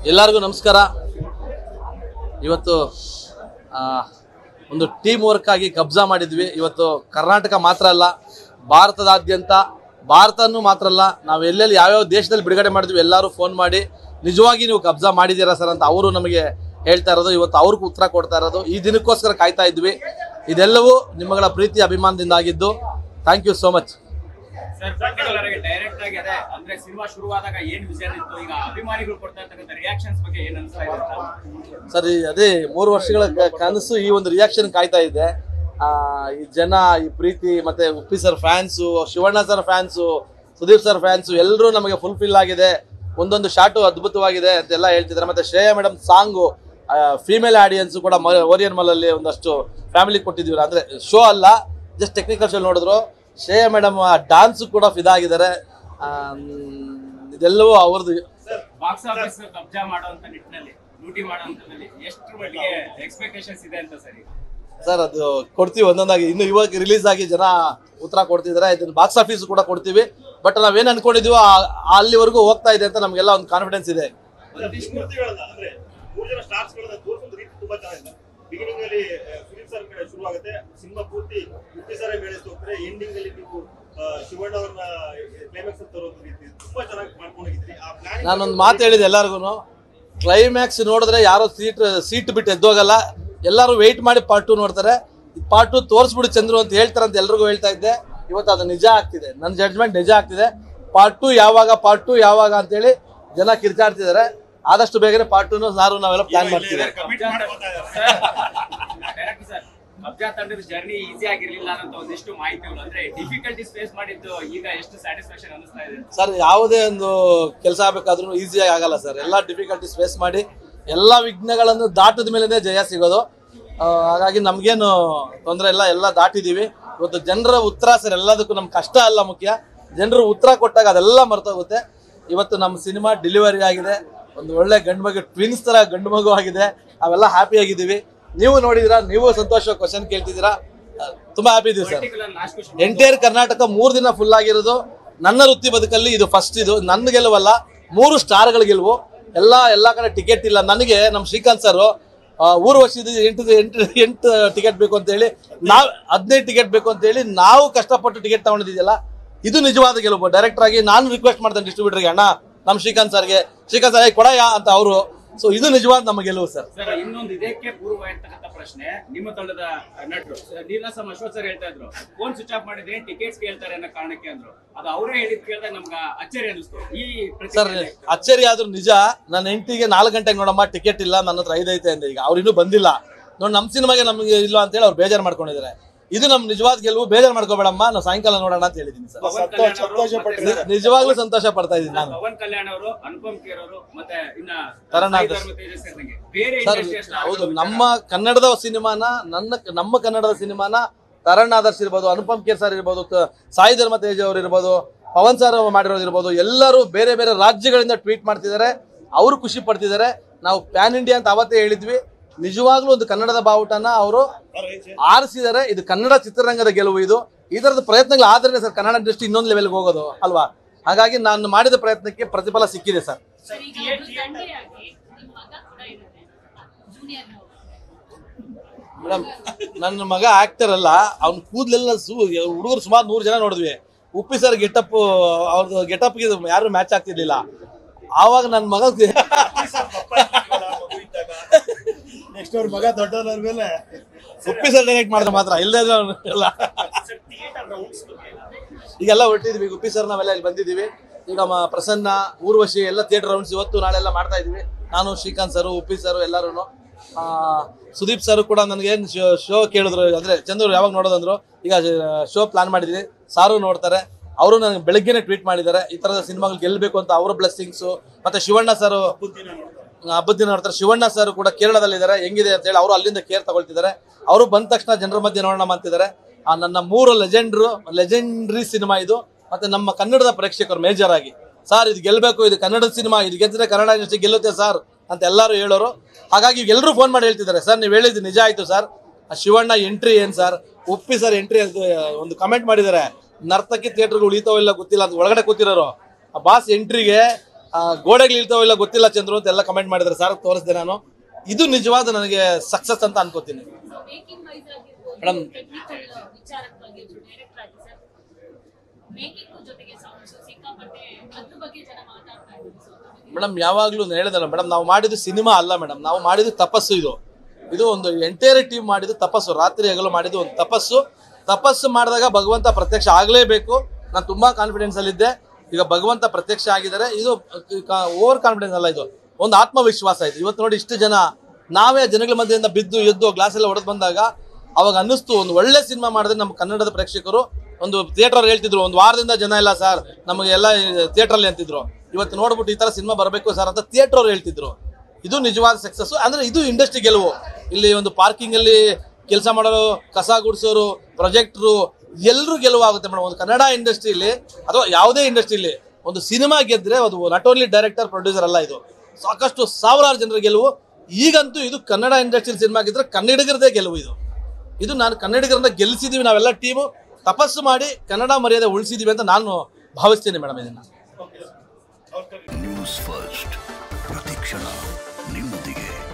ಎಲ್ಲರಿಗೂ ನಮಸ್ಕಾರ ಇವತ್ತು ಆ, ಒಂದು ಟೀಮ್ ವರ್ಕ್ ಆಗಿ ಕಬ್ಜಾ ಮಾಡಿದ್ವಿ ಇವತ್ತು ಕರ್ನಾಟಕ ಮಾತ್ರ ಅಲ್ಲ ಭಾರತದಾದ್ಯಂತ ಭಾರತನೂ ಮಾತ್ರ ಅಲ್ಲ ನಾವು ಎಲ್ಲೆಲ್ಲಿ ಯಾವ್ಯಾವ ದೇಶದಲ್ಲಿ ಬಿಡುಗಡೆ ಮಾಡಿದ್ವಿ ಎಲ್ಲರೂ ಫೋನ್ ಮಾಡಿ ನಿಜವಾಗಿ ನೀವು ಕಬ್ಜಾ ಮಾಡಿದ್ದೀರಾ ಸರ್ ಅಂತ ಅವರು ನಮಗೆ ಹೇಳ್ತಾ ಇರೋದು ಇವತ್ತು ಅವ್ರಿಗೂ ಉತ್ತರ ಕೊಡ್ತಾ ಇರೋದು ಈ ದಿನಕ್ಕೋಸ್ಕರ ಕಾಯ್ತಾ ಇದ್ವಿ ಇದೆಲ್ಲವೂ ನಿಮ್ಮಗಳ ಪ್ರೀತಿ ಅಭಿಮಾನದಿಂದ ಆಗಿದ್ದು thank you so much sir particular ಆಗಿ ಡೈರೆಕ್ಟ್ ಆಗಿ ಅದೇ ಅಂದ್ರೆ ಸಿನಿಮಾ ಶುರುವಾದಾಗ ಏನ್ ವಿಷನ್ ಇತ್ತು ಈಗ ಅಭಿಮಾನಿಗಳು ಕೊಡ್ತಾ ಇರ್ತಕ್ಕಂಥ ರಿಯಾಕ್ಷನ್ಸ್ ಬಗ್ಗೆ ಏನ್ ಅನ್ಸ್ತಾ ಇದೆ ಅಂತ? ಸರ್ ಈ ಅದೇ ಮೂರು ವರ್ಷಗಳ ಕ- ಕನಸು ಈ ಒಂದು ರಿಯಾಕ್ಷನ್ ಕಾಯ್ತಾ ಇದೆ ಆ, ಈ ಜನ ಈ ಪ್ರೀತಿ ಮತ್ತೆ Uppi sir fans Shivanna sir fans Sudeep sir fans ಎಲ್ಲರೂ ನಮಗೆ ಫುಲ್ಫಿಲ್ ಆಗಿದೆ ಒಂದೊಂದು ಶಾಟು ಅದ್ಭುತವಾಗಿದೆ ಅಂತೆಲ್ಲ ಹೇಳ್ತಿದ್ದಾರೆ ಮತ್ತೆ Shreya madam song female audience ಕೂಡ ಮ- ಓರಿಯನ್ ಮಾಲ್ ಅಲ್ಲಿ ಒಂದಷ್ಟು ಫ್ಯಾಮಿಲಿ ಕೊಟ್ಟಿದ್ದೀವಿ ಅಂದ್ರೆ ಶೋ ಅಲ್ಲ ಜಸ್ಟ್ ಟೆಕ್ನಿಕಲ್ ಶೋ ನೋಡಿದ್ರು ಶ್ರೇಯಾ ಮೇಡಮ್ ಡಾನ್ಸ್ ಕೂಡ ಫಿದಾಗಿದ್ದಾರೆ ಆ, ಮ್, ಇದೆಲ್ಲವೂ ಅವ್ರದ್ದು ಬಾಕ್ಸ್ ಆಫೀಸ್ ಕಬ್ಜಾ ಮಾಡುವಂತ ನಿಟ್ಟಿನಲ್ಲಿ ಡ್ಯೂಟಿ ಮಾಡುವಂತದಲ್ಲಿ ಎಷ್ಟು ಮಟ್ಟಿಗೆ ಎಕ್ಸ್ಪೆಕ್ಟೇಷನ್ಸ್ ಇದೆ ಅಂತ ಸರಿ ಸರ್ ಅದು ಕೊಡ್ತೀವಿ ಒಂದೊಂದಾಗಿ ಇನ್ನು ಇವಾಗ ರಿಲೀಸ್ ಆಗಿ ಜನ ಉತ್ತರ ಕೊಡ್ತಿದ್ದಾರೆ ಇದನ್ನ ಬಾಕ್ಸ್ ಆಫೀಸ್ ಕೂಡ ಕೊಡ್ತೀವಿ ಬಟ್ ನಾವೇನ್ ಅನ್ಕೊಂಡಿದೀವೋ ಆ- ಅಲ್ಲಿವರೆಗೂ ಹೋಗ್ತಾ ಇದೆ ಅಂತ ನಮಗೆಲ್ಲ ಒಂದು ಕಾನ್ಫಿಡೆನ್ಸ್ ಇದೆ ಒಂದಿಷ್ಟು ಮೂರ್ತಿಗಳನ್ನ ಅಂದ್ರೆ ಮೂರು ಜನ ಸ್ಟಾರ್ಸ್ ಗಳನ್ನ ತೋರಿಸೋದು ರೀತಿ ತುಂಬಾ ಚೆನ್ನಾಗಿದೆ ಬಿಗಿನಿಂಗ್ ಅಲ್ಲಿ ಫಿಲಿಪ್ ಸರ್ ಕಡೆ ಶುರು ಆಗುತ್ತೆ ಸಿನಿಮಾ ಪೂರ್ತಿ ಮುಖ್ಯ ಸರ್ ಬೆಳೆಸ್ತಾ ಹೋಗ್ತಾರೆ ಎಂಡಿಂಗ್ ಅಲ್ಲಿ ನೀವು ಆ, ಶಿವಣ್ಣ ಅವ್ರನ್ನ ಕ್ಲೈಮ್ಯಾಕ್ಸ್ ತರೋದು ರೀತಿ ತುಂಬಾ ಚೆನ್ನಾಗಿ ಮಾಡ್ಕೊಂಡಿದ್ರಿ ಆ ಪ್ಲಾನಿಂಗ್ ನಾನೊಂದು ಮಾತು ಹೇಳಿದೆ ಎಲ್ಲರಿಗೂ ಕ್ಲೈಮ್ಯಾಕ್ಸ್ ನೋಡಿದ್ರೆ ಯಾರೋ ಸೀಟ್ ಸೀಟ್ ಬಿಟ್ಟು ಎದ್ದೋಗಲ್ಲ ಎಲ್ಲರೂ ವೆಯ್ಟ್ ಮಾಡಿ ಪಾರ್ಟ್ ಟು ನೋಡ್ತಾರೆ ಪಾರ್ಟ್ ಟು ತೋರಿಸ್ಬಿಡು ಚಂದ್ರು ಅಂತ ಹೇಳ್ತಾರೆ ಅಂತ ಎಲ್ರಿಗೂ ಹೇಳ್ತಾ ಇದ್ದೆ ಇವತ್ತು ಅದು ನಿಜ ಆಗ್ತಿದೆ ನನ್ನ ಜಡ್ಜ್ಮೆಂಟ್ ನಿಜ ಆಗ್ತಿದೆ ಪಾರ್ಟ್ ಟು ಯಾವಾಗ ಪಾರ್ಟ್ ಟು ಯಾವಾಗ ಅಂತೇಳಿ ಜನ ಕಿರ್ಚಾಡ್ತಿದ್ದಾರೆ ಆದಷ್ಟು ಬೇಗನೆ ಪಾರ್ಟ್ ಟು ಸಾರು ನಾವೆಲ್ಲ ಪ್ಲಾನ್ ಮಾಡ್ತೀವಿ ಕಮಿಟ್ ಮಾಡ್ಕೊತಾ ಇದ್ದಾರೆ ಡೈರೆಕ್ಟ್ ಸರ್ ಕಬ್ಜಾ ತಂಡದ ಜರ್ನಿ ಈಸಿ ಆಗಿರ್ಲಿಲ್ಲ ಅನ್ನೋ ಒಂದಿಷ್ಟು ಮಾಹಿತಿಗಳು ಅಂದ್ರೆ ಡಿಫಿಕಲ್ಟೀಸ್ ಫೇಸ್ ಮಾಡಿದ್ದು ಈಗ ಎಷ್ಟು ಸ್ಯಾಟಿಸ್ಫ್ಯಾಕ್ಷನ್ ಅನಿಸ್ತಾ ಇದೆ ಸರ್ ಯಾವುದೇ ಒಂದು ಕೆಲಸ ಆಗಬೇಕಾದ್ರೂ ಈಸಿಯಾಗಿ ಆಗಲ್ಲ ಸರ್ ಎಲ್ಲ ಡಿಫಿಕಲ್ಟೀಸ್ ಫೇಸ್ ಮಾಡಿ ಎಲ್ಲ ವಿಘ್ನಗಳನ್ನು ದಾಟದ ಮೇಲೆ ಜಯ ಸಿಗೋದು ಆ, ಹಾಗಾಗಿ ನಮಗೇನು ತೊಂದರೆ ಇಲ್ಲ ಎಲ್ಲ ದಾಟಿದೀವಿ ಇವತ್ತು ಜನರ ಉತ್ತರ ಸರ್ ಎಲ್ಲದಕ್ಕೂ ನಮ್ ಕಷ್ಟ ಅಲ್ಲ ಮುಖ್ಯ ಜನರು ಉತ್ತರ ಕೊಟ್ಟಾಗ ಅದೆಲ್ಲ ಮರ್ತೋಗುತ್ತೆ ಇವತ್ತು ನಮ್ಮ ಸಿನಿಮಾ ಡೆಲಿವರಿ ಆಗಿದೆ ಒಂದು ಒಳ್ಳೆ ಗಂಡು ಮಗು ಟ್ವಿನ್ಸ್ ತರ ಗಂಡು ಮಗು ಆಗಿದೆ ನಾವೆಲ್ಲ ಹ್ಯಾಪಿ ಆಗಿದ್ದೀವಿ ನೀವು ನೋಡಿದಿರಾ ನೀವು ಸಂತೋಷ ಕ್ವಶನ್ ಕೇಳ್ತಿದ್ದೀರಾ ಆ, ತುಂಬಾ ಹ್ಯಾಪಿ ಇದೀವಿ sir particular last question entire Karnataka ಮೂರು ದಿನ ಫುಲ್ ಆಗಿರೋದು ನನ್ನ ವೃತ್ತಿ ಬದುಕಲ್ಲಿ ಇದು ಫಸ್ಟ್ ಇದು ನನ್ನ ಗೆಲುವಲ್ಲ ಮೂರು ಸ್ಟಾರ್ಗಳ ಗೆಲುವು ಎಲ್ಲ ಎಲ್ಲ ಕಡೆ ಟಿಕೆಟ್ ಇಲ್ಲ ನನಗೆ ನಮ್ಮ ಶ್ರೀಕಾಂತ್ ಸರ್ ಊರು ವರ್ಷದ ಎಂಟು ಎಂಟು ಎಂಟು ಟಿಕೆಟ್ ಬೇಕು ಅಂತ ಹೇಳಿ ನಾವ್ ಹದಿನೈದು ಟಿಕೆಟ್ ಬೇಕು ಅಂತ ಹೇಳಿ ನಾವು ಕಷ್ಟಪಟ್ಟು ಟಿಕೆಟ್ ತಗೊಂಡಿದ್ದೀಯಲ್ಲ ಇದು ನಿಜವಾದ ಗೆಲುವು ಡೈರೆಕ್ಟರ್ ಆಗಿ ನಾನು ರಿಕ್ವೆಸ್ಟ್ ಮಾಡ್ತೇನೆ ಡಿಸ್ಟ್ರಿಬ್ಯೂಟರ್ಗೆ ಅಣ್ಣ ನಮ್ಮ ಶ್ರೀಕಾಂತ್ ಸರ್ಗೆ ಶ್ರೀಕಾಂತ್ ಸರ್ ಕೊಡಯ ಅಂತ ಅವರು ಸೊ ಇದು ನಿಜವಾದ ನಮ್ಮ ಗೆಲುವು ಸರ್ ಸರ್ ಇನ್ನೊಂದು ಇದಕ್ಕೆ ಪೂರ್ವವಾಗಿರ್ತಕ್ಕಂಥ ಪ್ರಶ್ನೆ ನಿಮ್ಮ ತಂಡದ ನಟರು ನೀಲಾಸಂ ಅಶ್ವಥ್ ಸರ್ ಹೇಳ್ತಾ ಇದ್ರು ಫೋನ್ ಸ್ವಿಚ್ ಆಫ್ ಮಾಡಿದ್ರೆ ಟಿಕೆಟ್ಸ್ ಕೇಳ್ತಾರೆ ಅನ್ನೋ ಕಾರಣಕ್ಕೆ ಅಂದ್ರು ಅದು ಅವರೇ ಹೇಳಿದ್ ಕೇಳಿದಾಗ ನಮ್ಗೆ ಅಚ್ಚರಿ ಅನಿಸ್ತು ಈ ಸರ್ ಪ್ರತಿಕ್ರಿಯೆ ಅಚ್ಚರಿ ಆದ್ರೂ ನಿಜ ನನ್ನ ಹೆಂಡತಿಗೆ ನಾಲ್ಕು ಗಂಟೆಗೆ ನೋಡಮ್ಮ ಟಿಕೆಟ್ ಇಲ್ಲ ನನ್ನ ಹತ್ರ ಐದೈತೆ ಅಂದೆ ಈಗ ಅವ್ರು ಇನ್ನೂ ಬಂದಿಲ್ಲ ನೋಡಿ ನಮ್ಮ ಸಿನಿಮಾಗೆ ನಮಗೆ ಇಲ್ಲ ಅಂತ ಹೇಳಿ ಅವ್ರು ಬೇಜಾರು ಮಾಡ್ಕೊಂಡಿದ್ದಾರೆ ಇದು ನಮ್ ನಿಜವಾದ ಗೆಲುವು ಬೇಜಾರು ಮಾಡ್ಕೋಬೇಡಮ್ಮ ನಾವು ಸಾಯಂಕಾಲ ನೋಡೋಣ ಅಂತ ಹೇಳಿದ್ದೀನಿ ಸರ್ ಪವನ್ ಕಲ್ಯಾಣ್ ಅವರು ಮತ್ತೆ ನಿಜವಾಗ್ಲೂ ಸಂತೋಷ ಪಡ್ತಾ ಇದ್ದೀನಿ ನಾನು ಪವನ್ ಕಲ್ಯಾಣ್ ಅವರು ಅನುಪಮ್ ಖೇರ್ ಅವರು ಮತ್ತೆ ಇನ್ನ ತರುಣ್ ಸಾಯಿ ಆದರ್ಶ್. ಧರ್ಮ ತೇಜಸ್ ಸೇರಿದಂಗೆ ಬೇರೆ ಸರ್ ಇಂಡಸ್ಟ್ರಿ ಹೌದು ನಮ್ಮ ಕನ್ನಡದ ಸಿನಿಮಾನ ನನ್ನ ನಮ್ಮ ಕನ್ನಡದ ಸಿನಿಮಾನ ತರಣ್ ಆದರ್ಶ್ ಇರ್ಬೋದು ಅನುಪಮ್ ಕೇರ್ ಸರ್ ಇರ್ಬೋದು ಕ- ಸಾಯಿ ಧರ್ಮ ತೇಜ ಅವರು ಇರ್ಬೋದು ಪವನ್ ಸರ್ ಮಾಡಿರೋದು ಇರ್ಬೋದು ಎಲ್ಲರೂ ಬೇರೆ ಬೇರೆ ರಾಜ್ಯಗಳಿಂದ ಟ್ವೀಟ್ ಮಾಡ್ತಿದ್ದಾರೆ ಅವರು ಖುಷಿ ಪಡ್ತಿದ್ದಾರೆ ನಾವು ಪ್ಯಾನ್ ಇಂಡಿಯಾ ಅಂತ ಅವತ್ತೇ ಹೇಳಿದ್ವಿ ನಿಜವಾಗ್ಲೂ ಒಂದು ಕನ್ನಡದ ಬಾವುಟನ ಅವರು ಆರಿಸಿದ್ದಾರೆ ಇದು ಕನ್ನಡ ಚಿತ್ರರಂಗದ ಗೆಲುವು ಇದು ಈ ತರದ ಪ್ರಯತ್ನಗಳು ಆದ್ರೆ ಸರ್ ಕನ್ನಡ ಇಂಡಸ್ಟ್ರಿ ಇನ್ನೊಂದು ಲೆವೆಲ್ಗೆ ಹೋಗೋದು ಅಲ್ವಾ ಹಾಗಾಗಿ ನಾನು ಮಾಡಿದ ಪ್ರಯತ್ನಕ್ಕೆ ಪ್ರತಿಫಲ ಸಿಕ್ಕಿದೆ ಸರ್ ಸರ್ ಈಗ ಒಬ್ರು ತಂದೆಯಾಗಿ ನಿಮ್ಮ ಮಗ ಕೂಡ ಇದ್ದಾರೆ ಜೂನಿಯರ್ ಮೇಡಮ್ ನನ್ನ ಮಗ ಆಕ್ಟರ್ ಅಲ್ಲ ಅವ್ನ ಕೂದಲೆಲ್ಲ ಸು ಹುಡುಗರು ಸುಮಾರು ನೂರು ಜನ ನೋಡಿದ್ವಿ ಉಪ್ಪಿ ಸರ್ ಗೆಟಪ್ ಅವ್ರದ್ದು ಗೆಟಪ್ಗೆ ಯಾರು ಮ್ಯಾಚ್ ಆಗ್ತಿರ್ಲಿಲ್ಲ ಆವಾಗ ನನ್ನ ಮಗ ನೆಕ್ಸ್ಟ್ ಅವ್ರ ಮಗ ದೊಡ್ಡವರ ಮೇಲೆ ಉಪ್ಪಿ ಸರ್ ಡೈರೆಕ್ಟ್ ಮಾಡಿದ್ರೆ ಮಾತ್ರ ಇಲ್ಲದೆ ಎಲ್ಲ ಥಿಯೇಟರ್ ರೌಂಡ್ಸ್ ಈಗೆಲ್ಲ ಹೊರಟಿದ್ವಿ ಉಪ್ಪಿ ಸರ್ ನಾವೆಲ್ಲ ಇಲ್ಲಿ ಬಂದಿದ್ದೀವಿ ಈಗ ನಮ್ಮ ಪ್ರಸನ್ನ ಊರ್ವಶಿ ಎಲ್ಲ ಥಿಯೇಟರ್ ರೌಂಡ್ಸ್ ಇವತ್ತು ನಾಳೆ ಎಲ್ಲ ಮಾಡ್ತಾ ಇದೀವಿ ನಾನು ಶ್ರೀಕಾಂತ್ ಸರ್ ಉಪ್ಪಿ ಸರ್ ಎಲ್ಲರೂ ಸುದೀಪ್ ಸರ್ ಕೂಡ ನನಗೆ ಏನು ಶೋ ಕೇಳಿದ್ರು ಅಂದ್ರೆ ಚಂದ್ರು ಯಾವಾಗ ನೋಡೋದಂದ್ರು ಈಗ ಶೋ ಪ್ಲಾನ್ ಮಾಡಿದ್ವಿ ಸಾರು ನೋಡ್ತಾರೆ ಅವರು ನನಗೆ ಬೆಳಗ್ಗೆನೆ ಟ್ವೀಟ್ ಮಾಡಿದ್ದಾರೆ ಈ ತರದ ಸಿನಿಮಾಗಳು ಗೆಲ್ಲಬೇಕು ಅಂತ ಅವರ ಬ್ಲೆಸ್ಸಿಂಗ್ಸು ಮತ್ತೆ ಶಿವಣ್ಣ ಸರ್ ಹಬ್ಬದ ದಿನ ನೋಡ್ತಾರೆ ಶಿವಣ್ಣ ಸರ್ ಕೂಡ ಕೇರಳದಲ್ಲಿದ್ದಾರೆ ಹೆಂಗಿದೆ ಅಂತ ಹೇಳಿ ಅವರು ಅಲ್ಲಿಂದ ಕೇರ್ ತಗೊಳ್ತಿದ್ದಾರೆ ಅವರು ಬಂದ ತಕ್ಷಣ ಜನರ ಮಧ್ಯೆ ನೋಡೋಣ ಅಂತಿದ್ದಾರೆ ಆ ನನ್ನ ಮೂರು ಲೆಜೆಂಡ್ರು ಲೆಜೆಂಡ್ರಿ ಸಿನಿಮಾ ಇದು ಮತ್ತೆ ನಮ್ಮ ಕನ್ನಡದ ಪ್ರೇಕ್ಷಕರು ಮೇಜರ್ ಆಗಿ ಸರ್ ಇದು ಗೆಲ್ಲಬೇಕು ಇದು ಕನ್ನಡದ ಸಿನಿಮಾ ಇದು ಗೆದ್ದರೆ ಕನ್ನಡ ಇಂಡಸ್ಟ್ರಿ ಗೆಲ್ಲುತ್ತೆ ಸರ್ ಅಂತ ಎಲ್ಲರೂ ಹೇಳೋರು ಹಾಗಾಗಿ ಎಲ್ಲರೂ ಫೋನ್ ಮಾಡಿ ಹೇಳ್ತಿದ್ದಾರೆ ಸರ್ ನೀವು ಹೇಳಿದ್ದು ನಿಜ ಆಯ್ತು ಸರ್ ಆ ಶಿವಣ್ಣ ಎಂಟ್ರಿ ಏನ್ ಸರ್ ಉಪ್ಪಿ ಸರ್ ಎಂಟ್ರಿ ಅಂತ ಒಂದು ಕಮೆಂಟ್ ಮಾಡಿದ್ದಾರೆ ನರ್ತಕಿ ಥಿಯೇಟರ್ಗಳು ಉಳಿತಾವೋ ಇಲ್ಲ ಗೊತ್ತಿಲ್ಲ ಅಂತ ಒಳಗಡೆ ಕೂತಿರೋರು ಆ ಬಾಸ್ ಎಂಟ್ರಿಗೆ ಆ, ಗೋಡೆಗಳು ಇಳ್ತಾವೋ ಇಲ್ಲ ಗೊತ್ತಿಲ್ಲ ಚಂದ್ರು ಅಂತ ಎಲ್ಲ ಕಮೆಂಟ್ ಮಾಡಿದ್ರೆ ಸರ್ ತೋರಿಸ್ದೆ ನಾನು ಇದು ನಿಜವಾದ ನನಗೆ ಸಕ್ಸಸ್ ಅಂತ ಅನ್ಕೋತೀನಿ ಮೇಕಿಂಗ್ ವೈಸ್ ಆಗಿರ್ಬೋದು Madam. ಟೆಕ್ನಿಕಲ್ ವಿಚಾರಕ್ಕಾಗಿರ್ಬೋದು ಡೈರೆಕ್ಟ್ ಆಗಿ ಸರ್ ಮೇಕಿಂಗ್ ಜೊತೆಗೆ ಸಾಂಗ್ಸ್ ಸಿಕ್ಕಾಪಟ್ಟೆ ಅದ್ರ ಬಗ್ಗೆ ಜನ ಮಾತಾಡ್ತಾ ಇದ್ದಾರೆ ಸೊ ಅದ್ರ ಬಗ್ಗೆ ಮೇಡಮ್ ಯಾವಾಗಲೂ ಹೇಳಿದಲ್ಲ ಮೇಡಮ್ ನಾವು ಮಾಡಿದ್ದು ಸಿನಿಮಾ ಅಲ್ಲ ಮೇಡಮ್ ನಾವು ಮಾಡಿದ್ದು ತಪಸ್ಸು ಇದು ಇದು ಒಂದು ಎಂಟೈರ್ ಟೀಮ್ ಮಾಡಿದ್ದು ತಪಸ್ಸು ರಾತ್ರಿ ಹಗಲು ಮಾಡಿದ್ದು ಒಂದು ತಪಸ್ಸು ತಪಸ್ಸು ಮಾಡಿದಾಗ ಭಗವಂತ ಪ್ರತ್ಯಕ್ಷ ಆಗಲೇಬೇಕು ನಾನು ತುಂಬಾ ಕಾನ್ಫಿಡೆನ್ಸ್ ಅಲ್ಲಿದ್ದೆ ಈಗ ಭಗವಂತ ಪ್ರತ್ಯಕ್ಷ ಆಗಿದ್ದಾರೆ ಇದು ಓವರ್ ಕಾನ್ಫಿಡೆನ್ಸ್ ಅಲ್ಲ ಇದು ಒಂದು ಆತ್ಮವಿಶ್ವಾಸ ಇದು ಇವತ್ತು ನೋಡಿ ಇಷ್ಟು ಜನ ನಾವೇ ಜನಗಳ ಮಧ್ಯೆಯಿಂದ ಬಿದ್ದು ಎದ್ದು ಗ್ಲಾಸ್ ಎಲ್ಲ ಹೊಡೆದು ಬಂದಾಗ ಅವಾಗ ಅನ್ನಿಸ್ತು ಒಂದು ಒಳ್ಳೆ ಸಿನಿಮಾ ಮಾಡಿದ್ರೆ ನಮ್ಮ ಕನ್ನಡದ ಪ್ರೇಕ್ಷಕರು ಒಂದು ಥಿಯೇಟರ್ ಹೇಳ್ತಿದ್ರು ಒಂದು ವಾರದಿಂದ ಜನ ಇಲ್ಲ ಸರ್ ನಮಗೆ ಎಲ್ಲ ಥಿಯೇಟ್ರಲ್ಲಿ ಅಂತಿದ್ರು ಇವತ್ತು ನೋಡ್ಬಿಟ್ಟು ಈ ತರ ಸಿನಿಮಾ ಬರಬೇಕು ಸರ್ ಅಂತ ಥಿಯೇಟರ್ ಅವ್ರು ಹೇಳ್ತಿದ್ರು ಇದು ನಿಜವಾದ ಸಕ್ಸಸ್ ಅಂದ್ರೆ ಇದು ಇಂಡಸ್ಟ್ರಿ ಗೆಲುವು ಇಲ್ಲಿ ಒಂದು ಪಾರ್ಕಿಂಗ್ ಅಲ್ಲಿ ಕೆಲಸ ಮಾಡೋರು ಕಸ ಗುಡಿಸೋರು ಪ್ರೊಜೆಕ್ಟ್ರು ಎಲ್ಲರೂ ಗೆಲುವಾಗುತ್ತೆ ಮೇಡಮ್ ಒಂದು ಕನ್ನಡ ಇಂಡಸ್ಟ್ರಿಲಿ ಅಥವಾ ಯಾವುದೇ ಇಂಡಸ್ಟ್ರಿಲಿ ಒಂದು ಸಿನಿಮಾ ಗೆದ್ರೆ ಅದು ನಾಟ್ ಓನ್ಲಿ ಡೈರೆಕ್ಟರ್ ಪ್ರೊಡ್ಯೂಸರ್ ಅಲ್ಲ ಇದು ಸಾಕಷ್ಟು ಸಾವಿರಾರು ಜನರ ಗೆಲುವು ಈಗಂತೂ ಇದು ಕನ್ನಡ ಇಂಡಸ್ಟ್ರಿ ಸಿನಿಮಾ ಗೆದ್ರೆ ಕನ್ನಡಿಗರದೇ ಗೆಲುವು ಇದು ಇದು ನಾನು ಕನ್ನಡಿಗರನ್ನ ಗೆಲ್ಲಿಸಿದೀವಿ ನಾವೆಲ್ಲ ಟೀಮು ತಪಸ್ಸು ಮಾಡಿ ಕನ್ನಡ ಮರ್ಯಾದೆ ಉಳಿಸಿದೀವಿ ಅಂತ ನಾನು ಭಾವಿಸ್ತೀನಿ ಮೇಡಮ್ ಇದನ್ನ ನ್ಯೂಸ್ ಫಸ್ಟ್ ಪ್ರತಿಕ್ಷಣ ನಿಮ್ಮೊಂದಿಗೆ